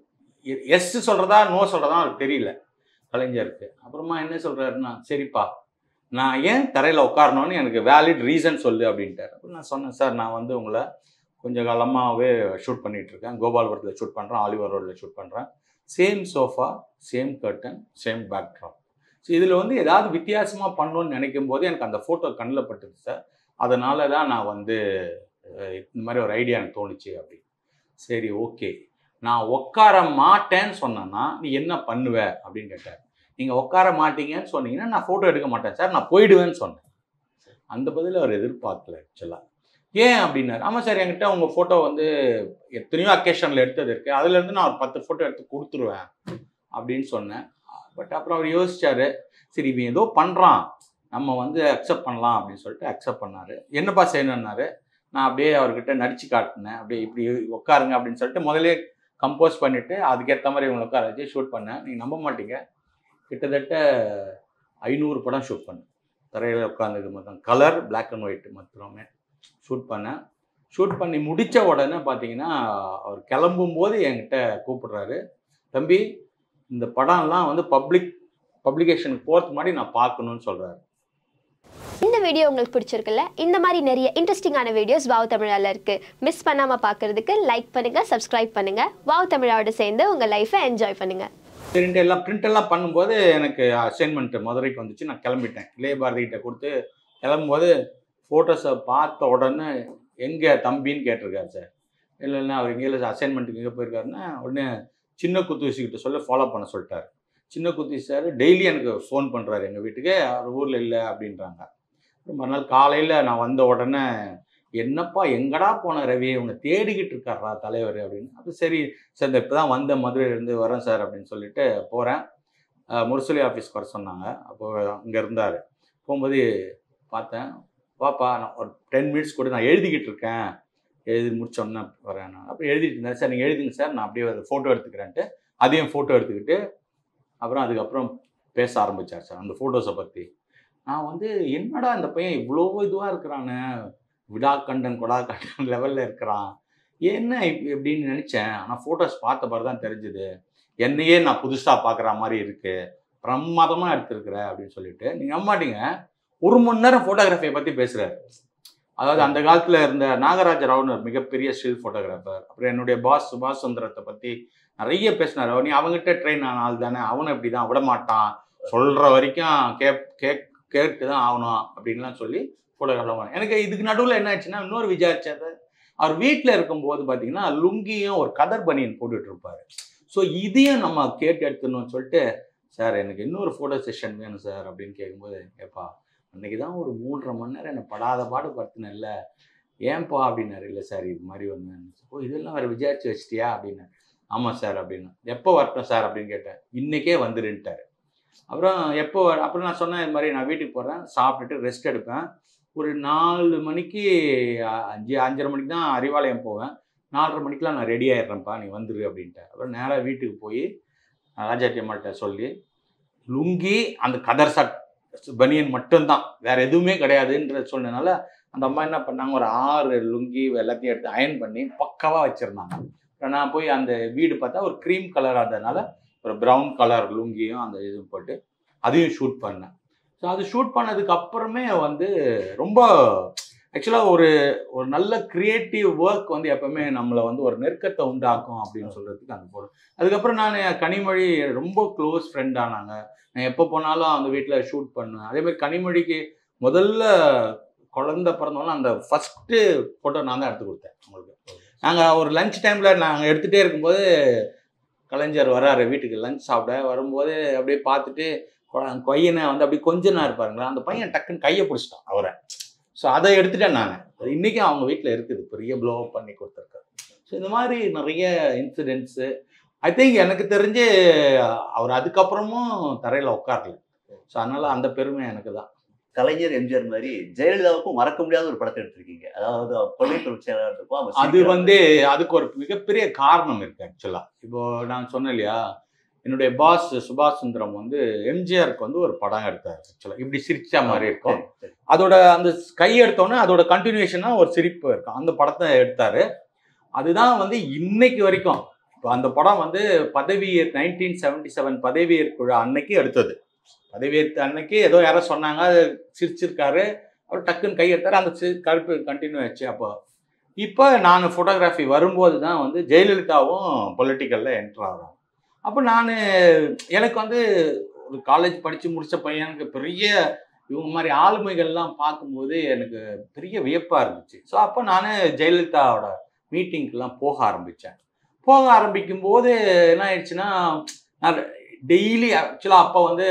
S1: எஸ் சொல்கிறதா நோ சொல்கிறதா அவருக்கு தெரியல கலைஞருக்கு அப்புறமா என்ன சொல்கிறாருன்னா சரிப்பா நான் ஏன் தரையில் உட்காரணும்னு எனக்கு வேலிட் ரீசன் சொல்லு அப்படின்ட்டார் அப்போ நான் சொன்னேன் சார் நான் வந்து உங்களை கொஞ்ச காலமாகவே ஷூட் பண்ணிட்டு இருக்கேன் கோபால்புரத்தில் ஷூட் பண்ணுறேன் ஆலிவர் ரோடில் ஷூட் பண்ணுறேன் same sofa same curtain same backdrop so இதில் வந்து ஏதாவது வித்தியாசமாக பண்ணணும்னு நினைக்கும் போது எனக்கு அந்த ஃபோட்டோ கண்ணில் பட்டுது சார் அதனால தான் நான் வந்து அஹ், இந்த மாதிரி ஒரு ஐடியா எனக்கு தோணுச்சு அப்படி சரி ஓகே நான் உட்கார மாட்டேன்னு சொன்னேன்னா நீ என்ன பண்ணுவ அப்படின்னு கேட்டார் நீங்கள் உட்கார மாட்டீங்கன்னு சொன்னீங்கன்னா நான் ஃபோட்டோ எடுக்க மாட்டேன் சார் நான் போயிடுவேன்னு சொன்னேன் அந்த பதில் அவர் எதிர்பார்க்கல ஆக்சுவலாக ஏன் அப்படின்னாரு ஆமாம் சார் என்கிட்ட உங்கள் ஃபோட்டோ வந்து எத்தனையோ அக்கேஷனில் எடுத்தது இருக்குது அதுலேருந்து நான் ஒரு பத்து ஃபோட்டோ எடுத்து கொடுத்துருவேன் அப்படின்னு சொன்னேன் பட் அப்புறம் அவர் யோசிச்சாரு சரி இவன் ஏதோ பண்ணுறான் நம்ம வந்து அக்செப்ட் பண்ணலாம் அப்படின்னு சொல்லிட்டு அக்செப்ட் பண்ணார் என்னப்பா செய்யணுன்னாரு நான் அப்படியே அவர்கிட்ட நடிச்சு காட்டினேன் அப்படியே இப்படி உட்காருங்க அப்படின்னு சொல்லிட்டு முதல்ல கம்போஸ் பண்ணிவிட்டு அதுக்கேற்ற மாதிரி இவங்களை உட்கார வச்சு ஷூட் பண்ணேன் நீங்கள் நம்ப மாட்டீங்க கிட்டத்தட்ட ஐநூறு படம் ஷூட் பண்ணேன் தரையில் உட்காந்தது மொத்தம் கலர் பிளாக் அண்ட் ஒயிட் மொத்தமே ஷூட் பண்ணேன் ஷூட் பண்ணி முடித்த உடனே பார்த்தீங்கன்னா அவர் கிளம்பும் போது என்கிட்ட கூப்பிடுறாரு தம்பி இந்த படம்லாம் வந்து பப்ளிக் பப்ளிகேஷனுக்கு போகிறதுக்கு முன்னாடி நான் பார்க்கணும்னு சொல்கிறாரு
S3: இந்த வீடியோ உங்களுக்கு பிடிச்சிருக்குல்ல இந்த மாதிரி நிறைய இன்ட்ரெஸ்டிங்கான வீடியோஸ் வாவ் தமிழால இருக்கு மிஸ் பண்ணாம பார்க்கிறதுக்கு லைக் பண்ணுங்க சப்ஸ்கிரைப் பண்ணுங்க வாவ் தமிழாவோட சேர்ந்து உங்க லைஃபை என்ஜாய் பண்ணுங்க
S1: சரின்ட்டு எல்லாம் print எல்லாம் பண்ணும்போது எனக்கு அசைன்மெண்ட் மதுரைக்கு வந்துச்சு நான் கிளம்பிட்டேன் இளைய பாரதிகிட்ட கொடுத்து கிளம்பும்போது ஃபோட்டோஸை பார்த்த உடனே எங்கே தம்பின்னு கேட்டிருக்காரு சார் இல்லை இல்லை அவர் எங்கேயும் அசைன்மெண்ட்டுக்கு எங்கே போயிருக்காருன்னா உடனே சின்ன குத்துவிசிக்கிட்ட சொல்ல ஃபாலோ பண்ண சொல்லிட்டாரு சின்ன குத்தி சார் டெய்லி எனக்கு ஃபோன் பண்ணுறாரு எங்கள் வீட்டுக்கு அவர் ஊரில் இல்லை அப்படின்றாங்க அப்புறம் மறுநாள் காலையில் நான் வந்த உடனே என்னப்பா எங்கடா போன ரவி உன்னை தேடிக்கிட்டு இருக்காரா தலைவர் அப்படின்னு அப்போ சரி சார் இந்த இப்போ தான் வந்த மதுரையிலேருந்து வரேன் சார் அப்படின்னு சொல்லிட்டு போகிறேன் முரசொலி ஆஃபீஸ்க்கு வர சொன்னாங்க அப்போ அங்கே இருந்தார் போகும்போது பார்த்தேன் வாப்பா நான் ஒரு டென் மினிட்ஸ் கூட நான் எழுதிக்கிட்டு இருக்கேன் எழுதி முடிச்சோன்னே வரேன் நான் அப்போ எழுதிட்டு இருந்தேன் சார் நீங்கள் எழுதுங்க சார் நான் அப்படியே ஒரு ஃபோட்டோ எடுத்துக்கிறேன்ட்டு அதையும் ஃபோட்டோ எடுத்துக்கிட்டு அப்புறம் அதுக்கப்புறம் பேச ஆரம்பித்தார் சார் அந்த ஃபோட்டோஸை பற்றி நான் வந்து என்னடா இந்த பையன் இவ்வளோ இதுவாக இருக்கிறானே விடா கண்டன் கொடா கண்டன் லெவலில் இருக்கிறான் என்ன இப்ப- இப்படின்னு நினச்சேன் ஆனால் ஃபோட்டோஸ் பார்த்த பிறகு தான் தெரிஞ்சுது என்னையே நான் புதுசாக பார்க்குற மாதிரி இருக்கு பிரமாதமாக எடுத்திருக்கிற அப்படின்னு சொல்லிட்டு நீங்கள் நம்ப மாட்டீங்க ஒரு மணி நேரம் ஃபோட்டோகிராஃபியை பற்றி பேசுகிறாரு அதாவது அந்த காலத்தில் இருந்த நாகராஜ ராவ்னு ஒரு மிகப்பெரிய ஸ்டில் ஃபோட்டோகிராஃபர் அப்புறம் என்னுடைய பாஸ் சுபாஷ் சுந்தரத்தை பற்றி நிறைய பேசினார் நீ அவங்ககிட்ட ட்ரெயின் ஆன ஆள் தானே அவனும் இப்படி தான் விட மாட்டான் சொல்கிற வரைக்கும் கேப் கேக் கேட்டு தான் ஆகணும் அப்படின்லாம் சொல்லி ஃபோட்டோகிராஃப் எனக்கு இதுக்கு நடுவில் என்ன ஆச்சுன்னா இன்னொரு விசாரிச்சது அவர் வீட்டில் இருக்கும்போது பார்த்தீங்கன்னா லுங்கியும் ஒரு கதர் பனியன் போட்டுட்டு இருப்பாரு ஸோ இதையும் நம்ம கேட்டு எடுத்துடணும்னு சொல்லிட்டு சார் எனக்கு இன்னொரு ஃபோட்டோ செஷன் வேணும் சார் அப்படின்னு கேட்கும்போது ஏப்பா அன்னைக்கு தான் ஒரு மூன்றரை மணி நேரம் என்னை படாத பாடு படுத்தினல்ல ஏன்பா அப்படின்னாரு இல்லை சார் இது மாதிரி ஒன்று ஓ இதெல்லாம் வேறு விசாரிச்சு வச்சிட்டியா அப்படின்னு ஆமாம் சார் அப்படின்னு எப்போ வரட்டும் சார் அப்படின்னு கேட்டேன் இன்னைக்கே வந்துருன்ட்டாரு அப்புறம் எப்போ வர- அப்புறம் நான் சொன்னேன் இது மாதிரி நான் வீட்டுக்கு போகிறேன் சாப்பிட்டுட்டு ரெஸ்ட் எடுப்பேன் ஒரு நாலு மணிக்கு அ- அஞ்சு அஞ்சரை மணிக்கு தான் அறிவாலயம் போவேன் நாலரை மணிக்கெலாம் நான் ரெடி ஆயிடுறேன்ப்பா நீ வந்துரு அப்படின்ட்டு அப்புறம் நேராக வீட்டுக்கு போய் ராஜாட்டி அம்மாட்ட சொல்லி லுங்கி அந்த கதர் சட் பனியன் மட்டும்தான் வேற எதுவுமே கிடையாதுன்ற சொன்னதுனால அந்த அம்மா என்ன பண்ணாங்க ஒரு ஆறு லுங்கி எல்லாத்தையும் எடுத்து அயன் பண்ணி பக்காவாக வச்சுருந்தாங்க அப்புறம் நான் போய் அந்த வீடு பார்த்தா ஒரு க்ரீம் கலர் ஆனதுனால ஒரு ப்ரௌன் கலர் லுங்கியும் அந்த இது போட்டு அதையும் ஷூட் பண்ணேன் ஸோ அது ஷூட் பண்ணதுக்கு அப்புறமே வந்து ரொம்ப ஆக்சுவலாக ஒரு ஒரு நல்ல கிரியேட்டிவ் ஒர்க் வந்து எப்பவுமே நம்மளை வந்து ஒரு நெருக்கத்தை உண்டாக்கும் அப்படின்னு சொல்கிறதுக்கு அந்த போடும் அதுக்கப்புறம் நான் கனிமொழி ரொம்ப க்ளோஸ் ஃப்ரெண்ட் ஆனாங்க நான் எப்போ போனாலும் அந்த வீட்டில் ஷூட் பண்ணுவேன் அதே மாதிரி கனிமொழிக்கு முதல்ல குழந்தை பிறந்தோன்னா அந்த ஃபஸ்ட்டு ஃபோட்டோ நான் தான் எடுத்து கொடுத்தேன் அவங்களுக்கு நாங்கள் ஒரு லஞ்ச் டைமில் நாங்கள் எடுத்துகிட்டே இருக்கும்போது கலைஞர் வராரு வீட்டுக்கு லஞ்ச் சாப்பிட வரும்போது அப்படியே பார்த்துட்டு கொ- கொய்யனை வந்து அப்படியே கொஞ்சனா இருப்பாருங்களா அந்த பையன் டக்குன்னு கையை பிடிச்சிட்டான் அவரை ஸோ அதை எடுத்துட்டேன் நான் அது இன்றைக்கும் அவங்க வீட்டில் இருக்குது பெரிய ப்ளோ பண்ணி கொடுத்துருக்காரு ஸோ இந்த மாதிரி நிறைய இன்சிடென்ட்ஸு ஐ திங்க் எனக்கு தெரிஞ்சு அவர் அதுக்கப்புறமும் தரையில் உட்காரல ஸோ அதனால அந்த பெருமை எனக்கு தான்
S2: கலைஞர் எம்ஜிஆர் மாதிரி ஜெயலலிதாவுக்கும் மறக்க முடியாத ஒரு படத்தை எடுத்திருக்கீங்க அதாவது கொள்கைத்துறை செயலாளர் இருக்கும் அவங்க
S1: அது
S2: சிரிக்கிற
S1: வந்து அதுக்கு ஒரு மிகப்பெரிய காரணம் இருக்கு ஆக்சுவலா இப்போ நான் சொன்னேன் இல்லையா என்னுடைய பாஸ் சுபாஷ் சுந்தரம் வந்து எம்ஜிஆருக்கு வந்து ஒரு படம் எடுத்தார் ஆக்சுவலா இப்படி சிரிச்சா மாதிரி இருக்கும்
S2: சரி, சரி.
S1: அதோட அந்த கை எடுத்தோன்னே அதோட கண்டினியூஷனா ஒரு சிரிப்பு இருக்கும் அந்த படத்தை எடுத்தாரு அதுதான் வந்து இன்னைக்கு வரைக்கும் இப்போ அந்த படம் வந்து பதவியேற் நைன்டீன் செவன்டி செவன் பதவியேற்பு அன்னைக்கு எடுத்தது பதவியேற்ற அன்னைக்கு ஏதோ யாரோ சொன்னாங்க அது சிரிச்சிருக்காரு அவர் டக்குன்னு கை எடுத்தாரு அந்த சி- கருப்பு கண்டினியூ ஆச்சு அப்போ இப்போ நான் ஃபோட்டோகிராஃபி வரும்போது தான் வந்து ஜெயலலிதாவும் பொலிட்டிக்கலில் என்ட்ரு ஆகிறாங்க அப்போ நான் எனக்கு வந்து ஒரு காலேஜ் படித்து முடித்த பையனுக்கு பெரிய இவங்க மாதிரி ஆளுமைகள்லாம் பார்க்கும்போது எனக்கு பெரிய வியப்பாக இருந்துச்சு ஸோ அப்போ நான் ஜெயலலிதாவோட மீட்டிங்க்கெலாம் போக ஆரம்பித்தேன் போக ஆரம்பிக்கும் போது என்ன ஆயிடுச்சுன்னா நான் டெய்லி ஆக்சுவலாக அப்போ வந்து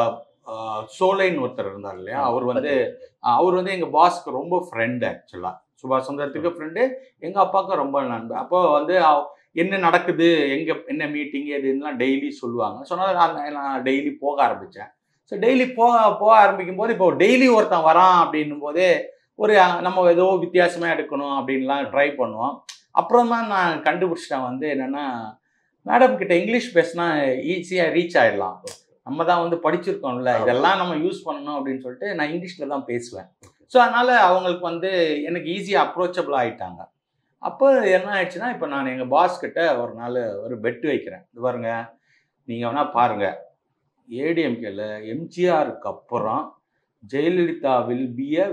S1: சோலைன்னு ஒருத்தர் இருந்தார் இல்லையா அவர் வந்து ஆஹ் அவர் வந்து எங்கள் பாஸ்க்கு ரொம்ப ஃப்ரெண்டு ஆக்சுவலாக சுபாஷ் சந்திரத்துக்கு ஃப்ரெண்டு எங்கள் அப்பாவுக்கும் ரொம்ப நண்பர் அப்போ வந்து அவ- என்ன நடக்குது எங்கே என்ன மீட்டிங் எதுலாம் டெய்லி சொல்லுவாங்க சொன்னால் நான் நான் டெய்லி போக ஆரம்பித்தேன் ஸோ டெய்லி போக போக ஆரம்பிக்கும் போது இப்போ டெய்லி ஒருத்தன் வரான் அப்படின்னும் போதே ஒரு அஹ், நம்ம ஏதோ வித்தியாசமாக எடுக்கணும் அப்படின்லாம் ட்ரை பண்ணுவோம் அப்புறம் தான் நான் கண்டுபிடிச்சிட்டேன் வந்து என்னென்னா மேடம் கிட்ட இங்கிலீஷ் பேசினா ஈஸியாக ரீச் ஆயிடலாம் நம்ம தான் வந்து படிச்சிருக்கோம்ல இதெல்லாம் நம்ம யூஸ் பண்ணணும் அப்படின்னு சொல்லிட்டு நான் இங்கிலீஷில் தான் பேசுவேன் ஸோ அதனால் அவங்களுக்கு வந்து எனக்கு ஈஸியாக அப்ரோச்சபிள் ஆகிட்டாங்க அப்போ என்ன ஆயிடுச்சுன்னா இப்போ நான் எங்கள் பாஸ் கிட்ட ஒரு நாள் ஒரு பெட் வைக்கிறேன் இது பாருங்க நீங்கள் வேணால் பாருங்க ஏடிஎம்கேல எம்ஜிஆருக்கு அப்புறம் Jayalalithaa will be a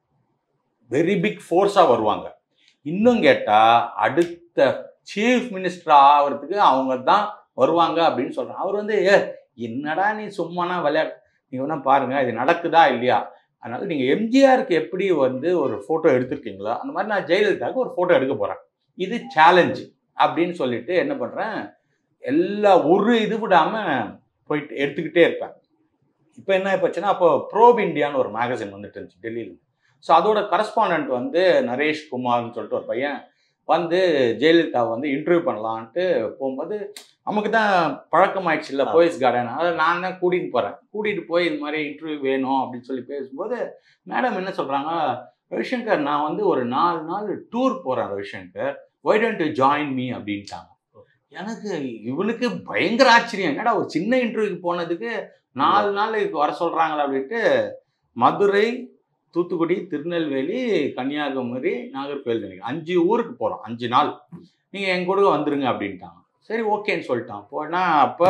S1: very big ஃபோர்ஸாக வருவாங்க இன்னும் கேட்டால் அடுத்த சீஃப் மினிஸ்டர் ஆகிறதுக்கு அவங்க தான் வருவாங்க அப்படின்னு சொல்கிறாங்க அவர் வந்து ஏ என்னடா நீ சும்மானா விளையாட்டு நீங்க வேணா பாருங்க இது நடக்குதா இல்லையா அதனால நீங்க எம்ஜிஆருக்கு எப்படி வந்து ஒரு போட்டோ எடுத்திருக்கீங்களோ அந்த மாதிரி நான் ஜெயலலிதாவுக்கு ஒரு போட்டோ எடுக்க போறேன் இது சேலஞ்சு அப்படின்னு சொல்லிட்டு என்ன பண்றேன் எல்லா ஒரு இது விடாம போயிட்டு எடுத்துக்கிட்டே இருப்பேன் இப்போ என்ன போச்சுன்னா அப்போ ப்ரோப் இந்தியான்னு ஒரு மேகசின் வந்துட்டு இருந்துச்சு டெல்லியில் ஸோ அதோட கரஸ்பாண்டன்ட் வந்து நரேஷ் குமார்னு சொல்லிட்டு ஒரு பையன் வந்து ஜெயலலிதா வந்து இன்டர்வியூ பண்ணலான்ட்டு போகும்போது நமக்கு தான் பழக்கமாயிடுச்சு இல்லை
S2: ஆமா.
S1: போயஸ் கார்டன் அதில் நான் தான் கூட்டிகிட்டு போகிறேன் கூட்டிகிட்டு போய் இந்த மாதிரி இன்டர்வியூ வேணும் அப்படின்னு சொல்லி பேசும்போது மேடம் என்ன சொல்கிறாங்க ரவிசங்கர் நான் வந்து ஒரு நாலு நாள் டூர் போகிறேன் Ravishankar why don't you join me அப்படின்ட்டாங்க எனக்கு இவனுக்கு பயங்கர ஆச்சரியம் என்னடா ஒரு சின்ன இன்டர்வியூக்கு போனதுக்கு நாலு நாள் இதுக்கு வர சொல்கிறாங்களா அப்படின்ட்டு மதுரை தூத்துக்குடி திருநெல்வேலி கன்னியாகுமரி நாகர்கோவில் நினைக்கிறேன் அஞ்சு ஊருக்கு போகிறோம் அஞ்சு நாள் நீங்கள் எங்க கூட வந்துருங்க அப்படின்ட்டாங்க சரி ஓகேன்னு சொல்லிட்டான் போனா அப்போ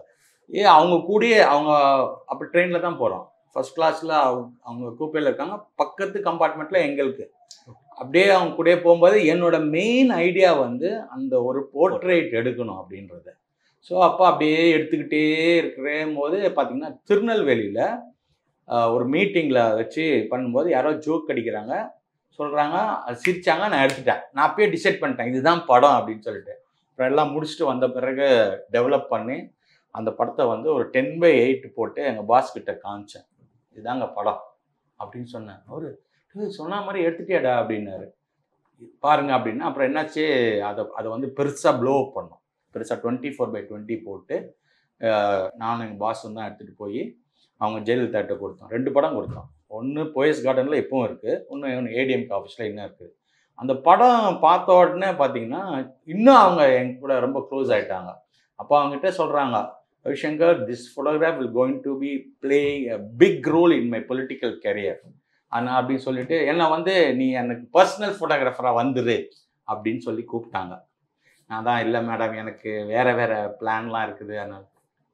S1: ஏ அவங்க கூடயே அவங்க அப்போ ட்ரெயினில் தான் போகிறோம் ஃபர்ஸ்ட் கிளாஸில் அவங்க கூப்பையில் இருக்காங்க பக்கத்து கம்பார்ட்மெண்ட்டில் எங்களுக்கு அப்படியே அவங்க கூடயே போகும்போது என்னோட மெயின் ஐடியா வந்து அந்த ஒரு போர்ட்ரேட் எடுக்கணும் அப்படின்றத ஸோ அப்போ அப்படியே எடுத்துக்கிட்டே இருக்கிற போது பார்த்தீங்கன்னா திருநெல்வேலியில் ஒரு மீட்டிங்கில் வச்சு பண்ணும்போது யாரோ ஜோக் அடிக்கிறாங்க சொல்கிறாங்க சிரிச்சாங்க நான் எடுத்துட்டேன் நான் அப்பயே டிசைட் பண்ணிட்டேன் இதுதான் படம் அப்படின்னு சொல்லிட்டு அப்புறம் எல்லாம் முடிச்சுட்டு வந்த பிறகு டெவலப் பண்ணி அந்த படத்தை வந்து ஒரு டென் பை எயிட் போட்டு எங்கள் பாஸ் கிட்ட காமிச்சேன் இதுதாங்க படம் அப்படின்னு சொன்னேன் அவரு "டேய், சொன்ன மாதிரி எடுத்துட்டியாடா அப்படின்னாரு பாருங்க அப்படின்னா அப்புறம் என்னாச்சு அதை அதை வந்து பெருசாக ப்ளோ பண்ணோம் பெருசாக டுவெண்ட்டி ஃபோர் பை டுவெண்ட்டி போட்டு அஹ், நானும் எங்கள் பாஸும் தான் எடுத்துகிட்டு போய் அவங்க ஜெயலலிதாட்ட கொடுத்தோம் ரெண்டு படம் கொடுத்தோம் ஒன்று போயஸ் கார்டனில் இப்பவும் இருக்குது ஒன்று ஏடிஎம்கே ஆஃபீஸில் இன்னும் இருக்குது அந்த படம் பார்த்த உடனே பார்த்தீங்கன்னா இன்னும் அவங்க எங்க கூட ரொம்ப க்ளோஸ் ஆயிட்டாங்க அப்போ அவங்ககிட்ட சொல்கிறாங்க Ravishankar this photograph will going to be playing a big role in my political career ஆனால் அப்படின்னு சொல்லிட்டு என்னை வந்து நீ எனக்கு பர்சனல் ஃபோட்டோகிராஃபராக வந்துரு அப்படின்னு சொல்லி கூப்பிட்டாங்க நான் தான் இல்லை மேடம் எனக்கு வேற வேற பிளான்லாம் இருக்குது அதனால்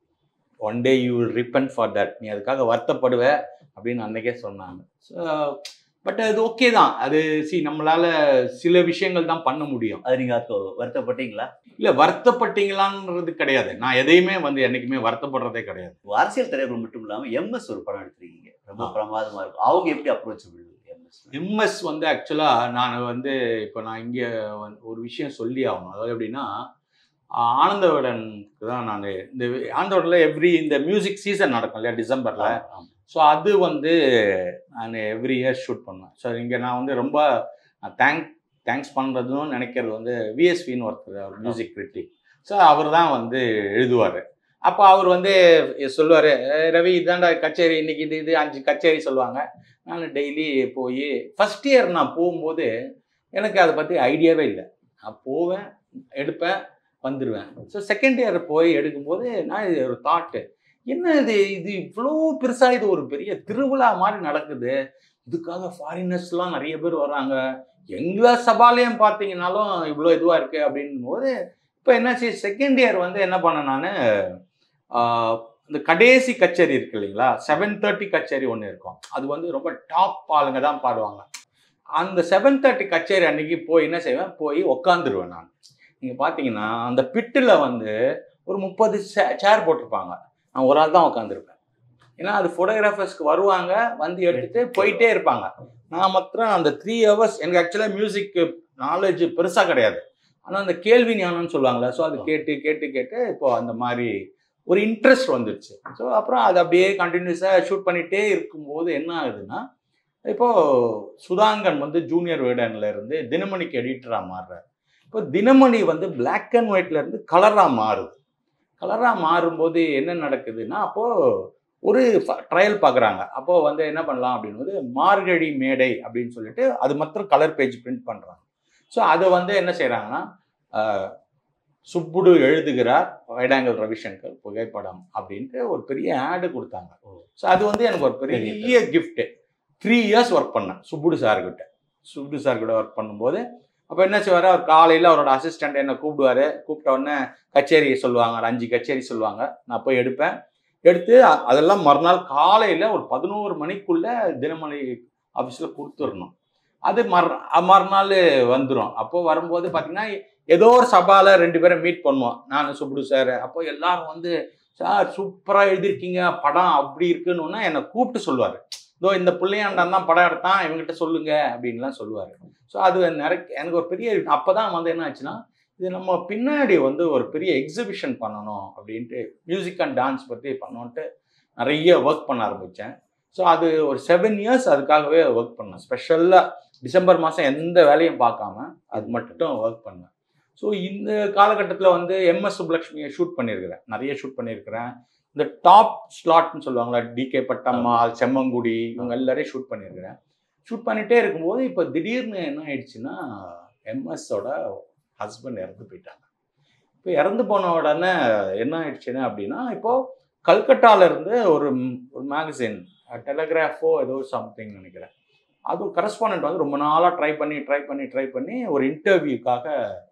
S1: one day you will repent for that நீ அதுக்காக வருத்தப்படுவ அப்படின்னு அன்னைக்கே சொன்னாங்க ஸோ பட் அது ஓகே தான் அது சி நம்மளால சில விஷயங்கள் தான் பண்ண முடியும்
S2: அது நீங்க அப்போ வருத்தப்பட்டீங்களா
S1: இல்லை வருத்தப்பட்டீங்களான்றது கிடையாது நான் எதையுமே வந்து என்னைக்குமே வருத்தப்படுறதே கிடையாது
S2: அரசியல் தலைவர்கள் மட்டும் இல்லாம எம்எஸ் ஒரு படம் எடுத்திருக்கீங்க ரொம்ப
S1: ஆ.
S2: பிரமாதமா இருக்கும் அவங்க எப்படி அப்ரோச்சபிள் எம்எஸ்
S1: எம்எஸ் வந்து ஆக்சுவலாக நான் வந்து இப்போ நான் இங்கே ஒரு விஷயம் சொல்லி ஆகணும் அதாவது எப்படின்னா ஆஹ் ஆனந்தவிடனுக்கு தான் நான் இந்த ஆனந்தவிடனில் எவ்ரி இந்த மியூசிக் சீசன் நடக்கும் இல்லையா டிசம்பரில் ஸோ அது வந்து நான் எவ்ரி இயர் ஷூட் பண்ணுவேன் ஸோ இங்கே நான் வந்து ரொம்ப தேங்க் தேங்க்ஸ் பண்ணுறதும் நினைக்கிறது வந்து விஎஸ்வின்னு ஒருத்தர் அவர் மியூசிக் கிரிட்டிக் ஸோ அவர் தான் வந்து எழுதுவார் அப்போ அவர் வந்து சொல்லுவார் ரவி இதாண்டா கச்சேரி இன்னைக்கு இது இது அஞ்சு கச்சேரி சொல்லுவாங்க நான் டெய்லி போய் ஃபஸ்ட் இயர் நான் போகும்போது எனக்கு அதை பற்றி ஐடியாவே இல்லை நான் போவேன் எடுப்பேன் வந்துடுவேன் ஸோ செகண்ட் இயர் போய் எடுக்கும்போது நான் இது ஒரு தாட்டு என்ன இது இது இவ்வளோ பெருசாக இது ஒரு பெரிய திருவிழா மாதிரி நடக்குது இதுக்காக ஃபாரினர்ஸ்லாம் நிறைய பேர் வர்றாங்க எங்கள் சபாலயம் பார்த்தீங்கன்னாலும் இவ்வளோ இதுவாக இருக்குது அப்படின்னும் போது இப்போ என்னாச்சு செகண்ட் இயர் வந்து என்ன பண்ணேன் நான் இந்த கடைசி கச்சேரி இருக்கு இல்லைங்களா செவன் தேர்ட்டி கச்சேரி ஒன்று இருக்கும் அது வந்து ரொம்ப டாப் ஆளுங்க தான் பாடுவாங்க அந்த செவன் தேர்ட்டி கச்சேரி அன்னைக்கு போய் என்ன செய்வேன் போய் உக்காந்துருவேன் நான் நீங்கள் பார்த்தீங்கன்னா அந்த பிட்டில் வந்து ஒரு முப்பது சேர் போட்டிருப்பாங்க நான் ஒரு ஆள் தான் உட்காந்துருப்பேன் ஏன்னா அது ஃபோட்டோகிராஃபர்ஸ்க்கு வருவாங்க வந்து எடுத்துட்டு போயிட்டே இருப்பாங்க நான் மாத்திரம் அந்த த்ரீ ஹவர்ஸ் எனக்கு ஆக்சுவலாக மியூசிக் நாலேஜ் பெருசாக கிடையாது ஆனால் அந்த கேள்வி ஞானம்னு சொல்லுவாங்களே ஸோ அது கேட்டு கேட்டு கேட்டு இப்போ அந்த மாதிரி ஒரு இன்ட்ரெஸ்ட் வந்துடுச்சு ஸோ அப்புறம் அது அப்படியே கண்டினியூஸாக ஷூட் பண்ணிகிட்டே இருக்கும்போது என்ன ஆகுதுன்னா இப்போ சுதாங்கன் வந்து ஜூனியர் வேடன்ல இருந்து தினமணிக்கு எடிட்டராக மாறுறாரு இப்போ தினமணி வந்து பிளாக் அண்ட் ஒயிட்ல இருந்து கலராக மாறுது கலராக மாறும்போது என்ன நடக்குதுன்னா அப்போது ஒரு ட்ரையல் பார்க்குறாங்க அப்போது வந்து என்ன பண்ணலாம் அப்படின்னு வந்து மார்கழி மேடை அப்படின்னு சொல்லிட்டு அது மாத்திரம் கலர் பேஜ் பிரிண்ட் பண்ணுறாங்க ஸோ அதை வந்து என்ன செய்கிறாங்கன்னா சுப்புடு எழுதுகிறார் வைடாங்கல் ரவிசங்கர் புகைப்படம் அப்படின்ட்டு ஒரு பெரிய ஆடு கொடுத்தாங்க ஸோ அது வந்து எனக்கு ஒரு பெரிய கிஃப்ட்டு த்ரீ இயர்ஸ் ஒர்க் பண்ணேன் சுப்புடு சார்கிட்ட சுப்புடு சார் கூட ஒர்க் பண்ணும்போது அப்போ என்ன செய்வார் அவர் காலையில் அவரோட அசிஸ்டண்ட் என்னை கூப்பிடுவார் கூப்பிட்ட உடனே கச்சேரி சொல்லுவாங்க ஒரு அஞ்சு கச்சேரி சொல்லுவாங்க நான் போய் எடுப்பேன் எடுத்து அ- அதெல்லாம் மறுநாள் காலையில் ஒரு பதினோரு மணிக்குள்ளே தினமணி ஆஃபீஸில் கொடுத்துடணும் அது மறு மறுநாள் வந்துடும் அப்போ வரும்போது பார்த்தீங்கன்னா ஏதோ ஒரு சபாவில் ரெண்டு பேரை மீட் பண்ணுவோம் நான் சுப்புடு சார் அப்போ எல்லாரும் வந்து சார் சூப்பராக எழுதியிருக்கீங்க படம் அப்படி இருக்குன்னு என்னை கூப்பிட்டு சொல்லுவார் இதோ இந்த பிள்ளையாண்டான் தான் படம் எடுத்தான் இவங்ககிட்ட சொல்லுங்க அப்படின்லாம் சொல்லுவார் ஸோ அது நிறைய எனக்கு ஒரு பெரிய அப்போ தான் வந்து என்ன ஆச்சுன்னா இது நம்ம பின்னாடி வந்து ஒரு பெரிய எக்ஸிபிஷன் பண்ணணும் அப்படின்ட்டு மியூசிக் அண்ட் டான்ஸ் பற்றி பண்ணோன்ட்டு நிறைய ஒர்க் பண்ண ஆரம்பித்தேன் ஸோ அது ஒரு செவன் இயர்ஸ் அதுக்காகவே ஒர்க் பண்ணேன் ஸ்பெஷலாக டிசம்பர் மாதம் எந்த வேலையும் பார்க்காம அது மட்டும் ஒர்க் பண்ணேன் ஸோ இந்த காலகட்டத்தில் வந்து எம்எஸ் சுப்புலட்சுமியை ஷூட் பண்ணியிருக்கிறேன் நிறைய ஷூட் பண்ணியிருக்கிறேன் இந்த டாப் ஸ்லாட்னு சொல்லுவாங்களா டிகே பட்டம்மாள் செம்மங்குடி இவங்க எல்லாரையும் ஷூட் பண்ணியிருக்கிறேன் ஷூட் பண்ணிகிட்டே இருக்கும்போது இப்போ திடீர்னு என்ன ஆயிடுச்சுன்னா எம்எஸோட ஹஸ்பண்ட் இறந்து போயிட்டாங்க இப்போ இறந்து போன உடனே என்ன ஆயிடுச்சுன்னா அப்படின்னா இப்போ கல்கட்டால இருந்து ஒரு ஒரு மேகசின் டெலகிராஃபோ ஏதோ சம்திங் நினைக்கிறேன் அது கரஸ்பாண்டன்ட் வந்து ரொம்ப நாளாக ட்ரை பண்ணி ட்ரை பண்ணி ட்ரை பண்ணி ஒரு இன்டர்வியூக்காக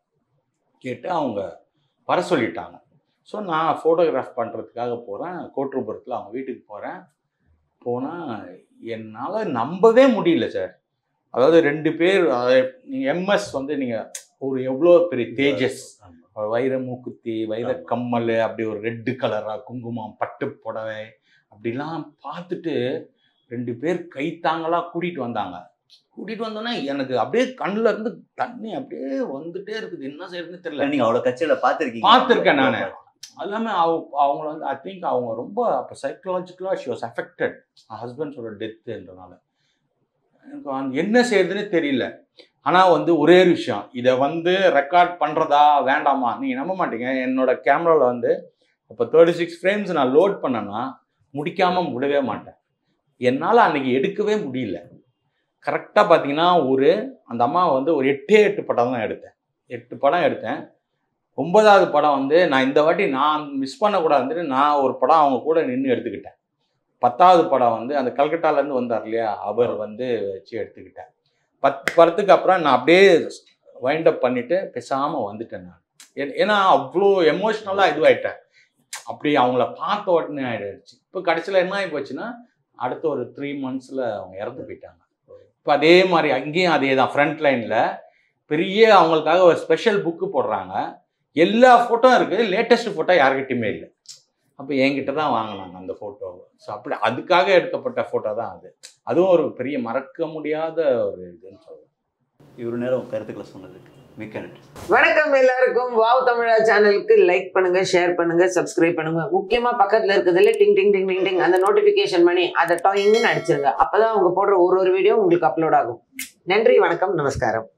S1: கேட்டு அவங்க வர சொல்லிட்டாங்க ஸோ நான் ஃபோட்டோகிராஃப் பண்ணுறதுக்காக போகிறேன் கோட்ரூபுரத்தில் அவங்க வீட்டுக்கு போகிறேன் போனால் என்னால் நம்பவே முடியல சார் அதாவது ரெண்டு பேர் நீங்கள் எம்எஸ் வந்து நீங்கள் ஒரு எவ்வளோ பெரிய தேஜஸ் வைர மூக்குத்தி வைர கம்மல் அப்படி ஒரு ரெட்டு கலராக குங்குமம் பட்டு புடவை அப்படிலாம் பார்த்துட்டு ரெண்டு பேர் கைத்தாங்களா கூட்டிகிட்டு வந்தாங்க கூட்டிகிட்டு வந்தோன்னே எனக்கு அப்படியே கண்ணுல இருந்து தண்ணி அப்படியே வந்துட்டே இருக்குது என்ன செய்யறதுன்னு தெரியல
S2: நீங்க அவ்வளவு கச்சேரியில பாத்திருக்கீங்க
S1: பார்த்திருக்கேன் நானு. அது இல்லாமல் அவ அவங்கள வந்து ஐ திங்க் அவங்க ரொம்ப அப்போ சைக்கலாஜிக்கலாக ஷி வாஸ் அஃபெக்டட் ஹஸ்பண்ட்ஸோட டெத்துன்றனால எனக்கு வந்து என்ன செய்யறதுன்னு தெரியல ஆனால் வந்து ஒரே ஒரு விஷயம் இதை வந்து ரெக்கார்ட் பண்ணுறதா வேண்டாமா நீங்கள் நம்ப மாட்டீங்க என்னோட கேமராவில் வந்து இப்போ தேர்ட்டி சிக்ஸ் ஃப்ரேம்ஸ் நான் லோட் பண்ணேன்னா முடிக்காமல் விடவே மாட்டேன் என்னால் அன்னைக்கு எடுக்கவே முடியல கரெக்டாக பார்த்தீங்கன்னா ஒரு அந்த அம்மா வந்து ஒரு எட்டே எட்டு படம் தான் எடுத்தேன் எட்டு படம் எடுத்தேன் ஒன்பதாவது படம் வந்து நான் இந்த வாட்டி நான் மிஸ் பண்ணக்கூடாதுன்னு நான் ஒரு படம் அவங்க கூட நின்று எடுத்துக்கிட்டேன் பத்தாவது படம் வந்து அந்த கல்கட்டாலேருந்து வந்தார் இல்லையா அவர் வந்து வச்சு எடுத்துக்கிட்டேன் பத்து படத்துக்கு அப்புறம் நான் அப்படியே வைண்ட் அப் பண்ணிட்டு பேசாமல் வந்துட்டேன் நான் ஏ- ஏன்னா அவ்வளோ எமோஷ்னலாக இதுவாயிட்டேன் அப்படி அவங்கள பார்த்த உடனே ஆயிடுச்சு இப்போ கடைசியில் என்ன ஆகி போச்சுன்னா அடுத்த ஒரு த்ரீ மந்த்ஸில் அவங்க இறந்து போயிட்டாங்க இப்போ அதே மாதிரி அங்கேயும் அதே தான் ஃப்ரண்ட் லைனில் பெரிய அவங்களுக்காக ஒரு ஸ்பெஷல் புக்கு போடுறாங்க எல்லா ஃபோட்டோ இருக்குது லேட்டஸ்ட் ஃபோட்டோ யார்கிட்டயுமே இல்லை அப்போ என்கிட்ட தான் வாங்கினாங்க அந்த ஃபோட்டோவை ஸோ அப்படி அதுக்காக எடுக்கப்பட்ட ஃபோட்டோ தான் அது அதுவும் ஒரு பெரிய மறக்க முடியாத ஒரு இதுன்னு சொல்லுவேன்
S2: இவ்வளவு நேரம் கருத்துக்களை சொன்னதுக்கு மிக்க நன்றி
S4: வணக்கம் எல்லாருக்கும் வாவ் தமிழா சேனலுக்கு லைக் பண்ணுங்க ஷேர் பண்ணுங்க சப்ஸ்கிரைப் பண்ணுங்க முக்கியமா பக்கத்துல இருக்கிறதுல டிங் டிங் டிங் டிங் டிங் அந்த நோட்டிபிகேஷன் பண்ணி அதை டாயிங்னு அடிச்சிருங்க அப்பதான் அவங்க போடுற ஒரு ஒரு வீடியோ உங்களுக்கு அப்லோட் ஆகும் நன்றி வணக்கம் நமஸ்காரம்